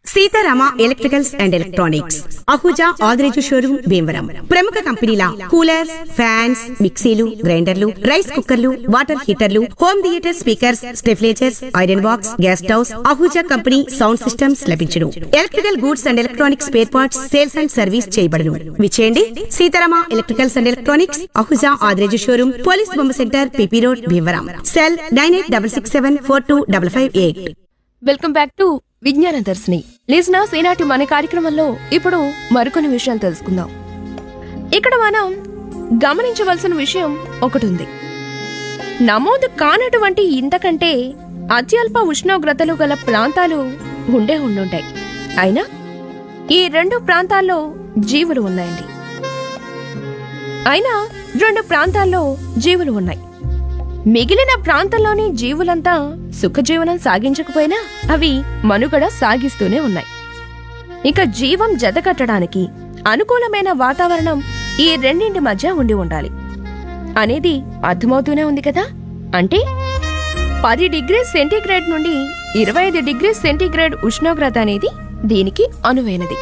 Sitarama electricals and electronics Ahuja Adireju showroom Bhimavaram ప్రముఖ కంపెనీల coolers fans మిక్సీలు గ్రైండర్లు రైస్ కుక్కర్లు వాటర్ హీటర్లు హోమ్ థియేటర్ స్పీకర్స్ స్టెఫ్లేచర్స్ iron box gas stoves Ahuja company sound systems లభించును electrical goods and electronics spare parts sales and service చేయబడును విచేయండి Seetharama electricals and electronics Ahuja Adireju showroom police బొమ్మ centre PP road Bhimavaram cell nine eight double six seven four two double five eight welcome back to విజ్ఞాన దర్శిని listeners ఈనాటి మన కార్యక్రమంలో ఇప్పుడు మరికొన్ని విషయాలు తెలుసుకుందాం ఇక్కడ మనం గమనించవలసిన విషయం ఒకటి ఉంది నమోదు కానటువంటి ఇంతకంటే అత్యల్ప ఉష్ణోగ్రతలు గల ప్రాంతాలు ఉండే ఉండుంటాయి అయినా ఈ రెండు ప్రాంతాల్లో జీవులు ఉన్నాయండి అయినా రెండు ప్రాంతాల్లో జీవులు ఉన్నాయి మిగిలిన ప్రాంతంలోని జీవులంతా సుఖజీవనం సాగించకపోయినా అవి మనుగడ సాగిస్తూనే ఉన్నాయి ఇక జీవం జతకట్టడానికి అనుకూలమైన వాతావరణం ఈ రెండింటి మధ్య ఉండి ఉండాలి అనేది అర్థమవుతూనే ఉంది కదా అంటే పది డిగ్రీ సెంటీగ్రేడ్ నుండి ఇరవై ఐదు డిగ్రీ సెంటీగ్రేడ్ ఉష్ణోగ్రత అనేది దీనికి అనువైనది